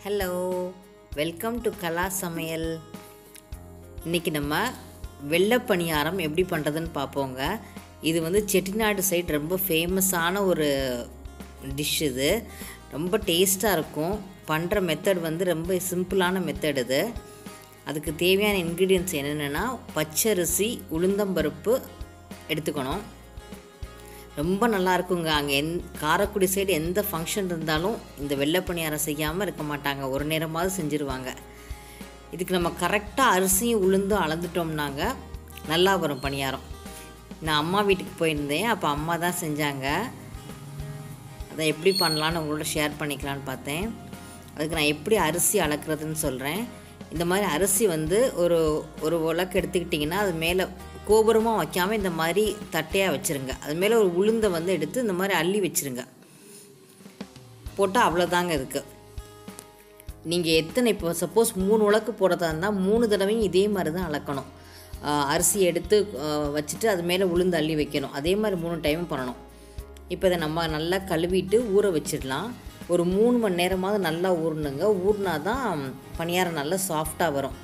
hello welcome to கலா சமையல் இன்றைக்கி நம்ம வெள்ளை பணியாரம் எப்படி பண்ணுறதுன்னு பார்ப்போங்க இது வந்து செட்டிநாடு சைடு ரொம்ப ஃபேமஸான ஒரு டிஷ் இது ரொம்ப டேஸ்ட்டாக இருக்கும் பண்ணுற மெத்தட் வந்து ரொம்ப சிம்பிளான மெத்தட் இது அதுக்கு தேவையான இன்க்ரீடியன்ஸ் என்னென்னா பச்சரிசி உளுந்தம்பருப்பு எடுத்துக்கணும் ரொம்ப நல்லா இருக்குங்க அங்கே எந் காரைக்குடி சைடு எந்த ஃபங்க்ஷன் இருந்தாலும் இந்த வெள்ளை பணியாரம் செய்யாமல் இருக்க மாட்டாங்க ஒரு நேரமாவது செஞ்சுருவாங்க இதுக்கு நம்ம கரெக்டாக அரிசியும் உளுந்தும் அளந்துட்டோம்னாங்க நல்லா வரும் பணியாரம் நான் அம்மா வீட்டுக்கு போயிருந்தேன் அப்போ அம்மா தான் செஞ்சாங்க அதை எப்படி பண்ணலான்னு உங்களோட ஷேர் பண்ணிக்கலான்னு பார்த்தேன் அதுக்கு நான் எப்படி அரிசி அளக்குறதுன்னு சொல்கிறேன் இந்த மாதிரி அரிசி வந்து ஒரு ஒரு உலக்கு எடுத்துக்கிட்டிங்கன்னா அது மேலே கோபுரமாக வைக்காமல் இந்த மாதிரி தட்டையாக வச்சுருங்க அது மேலே ஒரு உளுந்தை வந்து எடுத்து இந்த மாதிரி அள்ளி வச்சுருங்க போட்டால் அவ்வளோதாங்க இதுக்கு நீங்கள் எத்தனை இப்போ சப்போஸ் மூணு உலக்கு போடுறதா இருந்தால் மூணு தடவையும் இதே மாதிரி தான் அளக்கணும் ஆஹ் அரிசி எடுத்து ஆஹ் வச்சுட்டு அது மேலே உளுந்து அள்ளி வைக்கணும் அதே மாதிரி மூணு டைமும் பண்ணணும் இப்போ இதை நம்ம நல்லா கழுவிட்டு ஊற வச்சிடலாம் ஒரு மூணு மணி நேரமாவது நல்லா ஊறணுங்க ஊறினா தான் பணியாரம் நல்லா சாஃப்டாக வரும்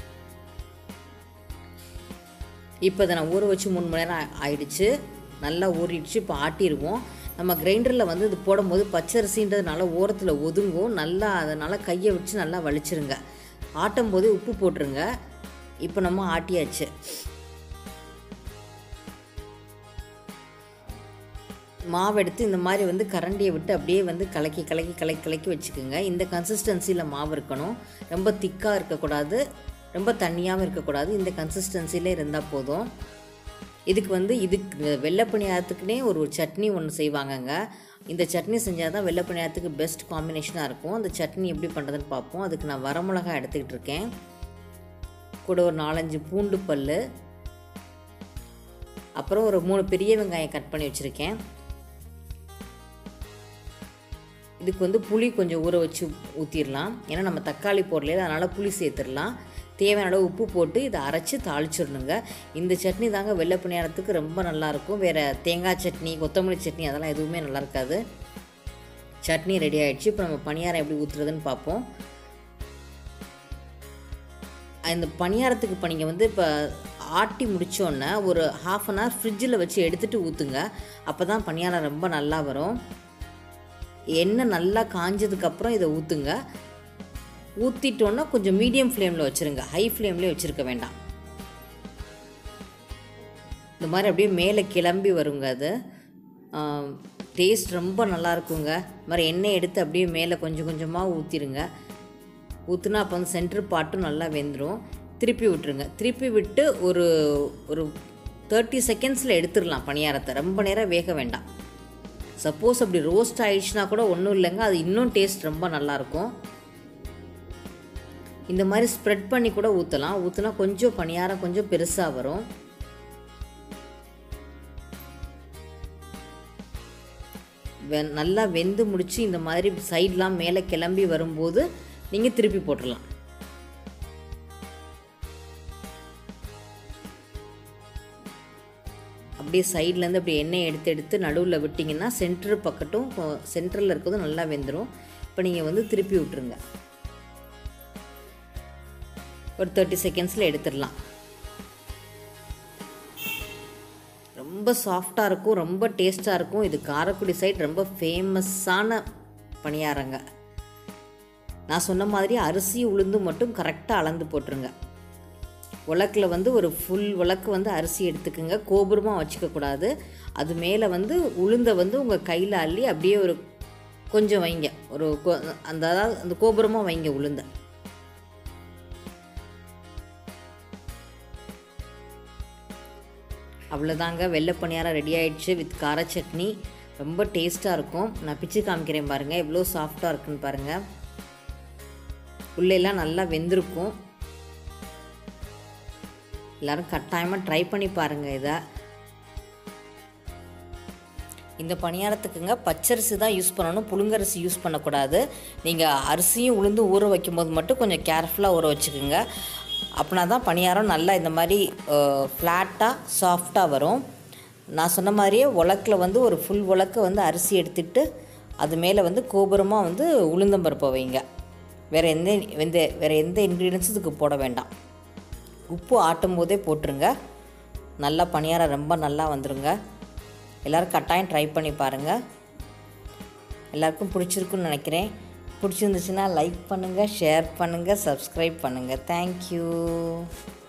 இப்போ இதை நான் ஊற வச்சு மூணு மணி நேரம் ஆ- ஆயிடுச்சு நல்லா ஊறிடுச்சு இப்போ ஆட்டிடுவோம் நம்ம கிரைண்டரில் வந்து இது போடும்போது பச்சரிசின்றதுனால ஓரத்தில் ஒதுங்கும் நல்லா அதனால் கையை வச்சு நல்லா வலிச்சிருங்க ஆட்டும் போதே உப்பு போட்டுருங்க இப்போ நம்ம ஆட்டியாச்சு மாவு எடுத்து இந்த மாதிரி வந்து கரண்டியை விட்டு அப்படியே வந்து கலக்கி கலக்கி கலக்கி கலக்கி வச்சுக்கோங்க இந்த கன்சிஸ்டன்சியில் மாவு இருக்கணும் ரொம்ப திக்காக இருக்கக்கூடாது ரொம்ப தண்ணியாகவும் இருக்கக்கூடாது இந்த கன்சிஸ்டன்சிலே இருந்தால் போதும் இதுக்கு வந்து இதுக்கு வெள்ளை பணியாரத்துக்குனே ஒரு சட்னி ஒன்று செய்வாங்கங்க இந்த சட்னி செஞ்சால் தான் வெள்ளை பணியாரத்துக்கு பெஸ்ட் காம்பினேஷனாக இருக்கும் அந்த சட்னி எப்படி பண்ணுறதுன்னு பார்ப்போம் அதுக்கு நான் வரமிளகாய் எடுத்துக்கிட்டு இருக்கேன் கூட ஒரு நாலஞ்சு பூண்டு பல் அப்புறம் ஒரு மூணு பெரிய வெங்காயம் கட் பண்ணி வச்சுருக்கேன் இதுக்கு வந்து புளி கொஞ்சம் ஊற வச்சு ஊற்றிடலாம் ஏன்னா நம்ம தக்காளி போடலையே அதனால் புளி சேர்த்துடலாம் தேவையான அளவு உப்பு போட்டு இதை அரைச்சி தாளிச்சிடணுங்க இந்த சட்னி தாங்க வெள்ளை பணியாரத்துக்கு ரொம்ப நல்லாயிருக்கும் வேறு தேங்காய் சட்னி கொத்தமல்லி சட்னி அதெல்லாம் எதுவுமே நல்லா இருக்காது சட்னி ரெடி ஆயிடுச்சு இப்போ நம்ம பணியாரம் எப்படி ஊற்றுறதுன்னு பார்ப்போம் இந்த பணியாரத்துக்கு இப்போ நீங்கள் வந்து இப்போ ஆட்டி முடித்தோன்னே ஒரு ஹாஃப் அன் ஹவர் ஃப்ரிட்ஜில் வச்சு எடுத்துகிட்டு ஊற்றுங்க அப்போ தான் பணியாரம் ரொம்ப நல்லா வரும் எண்ணெய் நல்லா காஞ்சதுக்கப்புறம் இதை ஊற்றுங்க ஊற்றிட்டோன்னா கொஞ்சம் மீடியம் ஃப்ளேமில் வச்சுருங்க ஹை ஃப்ளேம்லேயே வச்சுருக்க வேண்டாம் இந்த மாதிரி அப்படியே மேலே கிளம்பி வருங்க அது டேஸ்ட் ரொம்ப நல்லா இருக்குங்க இந்த மாதிரி எண்ணெய் எடுத்து அப்படியே மேலே கொஞ்சம் கொஞ்சமாக ஊற்றிடுங்க ஊற்றுனா அப்போ வந்து சென்டர் பாட்டும் நல்லா வெந்துடும் திருப்பி விட்டுருங்க திருப்பி விட்டு ஒரு ஒரு தேர்ட்டி செகண்ட்ஸில் எடுத்துடலாம் பணியாரத்தை ரொம்ப நேரம் வேக வேண்டாம் சப்போஸ் அப்படி ரோஸ்ட் ஆயிடுச்சுன்னா கூட ஒன்றும் இல்லைங்க அது இன்னும் டேஸ்ட் ரொம்ப நல்லாயிருக்கும் இந்த மாதிரி ஸ்ப்ரெட் பண்ணி கூட ஊற்றலாம் ஊற்றினா கொஞ்சம் பணியாரம் கொஞ்சம் பெருசாக வரும் வெ- நல்லா வெந்து முடிச்சு இந்த மாதிரி சைட்லாம் மேலே கிளம்பி வரும்போது நீங்கள் திருப்பி போட்டுடலாம் அப்படியே சைட்லேருந்து அப்படியே எண்ணெய் எடுத்து எடுத்து நடுவில் விட்டிங்கன்னா சென்டர் பக்கட்டும் சென்டரில் இருக்கிறதும் நல்லா வெந்துடும் இப்போ நீங்கள் வந்து திருப்பி விட்டுருங்க ஒரு தேர்ட்டி செகண்ட்ஸில் எடுத்துடலாம் ரொம்ப சாஃப்டாக இருக்கும் ரொம்ப டேஸ்ட்டாக இருக்கும் இது காரைக்குடி சைடு ரொம்ப ஃபேமஸான பணியாரங்க நான் சொன்ன மாதிரி அரிசி உளுந்து மட்டும் கரெக்டாக அளந்து போட்டுருங்க உலக்கில் வந்து ஒரு ஃபுல் உலக்கு வந்து அரிசி எடுத்துக்கோங்க கோபுரமாக வச்சுக்கக்கூடாது அது மேலே வந்து உளுந்தை வந்து உங்கள் கையில் அள்ளி அப்படியே ஒரு கொஞ்சம் வைங்க ஒரு கொ- அந்த அதாவது அந்த கோபுரமாக வைங்க உளுந்தை அவ்வளோதாங்க வெள்ளை பணியாரம் ரெடி ஆயிடுச்சு வித் கார சட்னி ரொம்ப டேஸ்ட்டாக இருக்கும் நான் பிச்சு காமிக்கிறேன் பாருங்கள் எவ்வளோ சாஃப்டாக இருக்குன்னு பாருங்கள் உள்ளெல்லாம் நல்லா வெந்திருக்கும் எல்லோரும் கட்டாயமாக ட்ரை பண்ணி பாருங்கள் இதை இந்த பணியாரத்துக்குங்க பச்சரிசி தான் யூஸ் பண்ணணும் புழுங்கரிசி யூஸ் பண்ணக்கூடாது நீங்கள் அரிசியும் உளுந்து ஊற வைக்கும்போது மட்டும் கொஞ்சம் கேர்ஃபுல்லாக ஊற வச்சுக்கோங்க அப்படின்னா தான் பணியாரம் நல்லா இந்த மாதிரி ஃப்ளாட்டாக சாஃப்டாக வரும் நான் சொன்ன மாதிரியே உலக்கில் வந்து ஒரு ஃபுல் உலக்கு வந்து அரிசி எடுத்துட்டு அது மேலே வந்து கோபுரமாக வந்து உளுந்தம்பருப்பை வைங்க வேறு எந்த எந்த வேறு எந்த இன்க்ரீடியன்ஸும் இதுக்கு போட வேண்டாம் உப்பு ஆட்டும் போதே போட்டுருங்க நல்லா பணியாரம் ரொம்ப நல்லா வந்துருங்க எல்லோரும் கட்டாயம் ட்ரை பண்ணி பாருங்கள் எல்லாருக்கும் பிடிச்சிருக்குன்னு நினைக்கிறேன் பிடிச்சிருந்துச்சுன்னா லைக் பண்ணுங்கள் ஷேர் பண்ணுங்கள் சப்ஸ்கிரைப் பண்ணுங்கள் தேங்க்யூ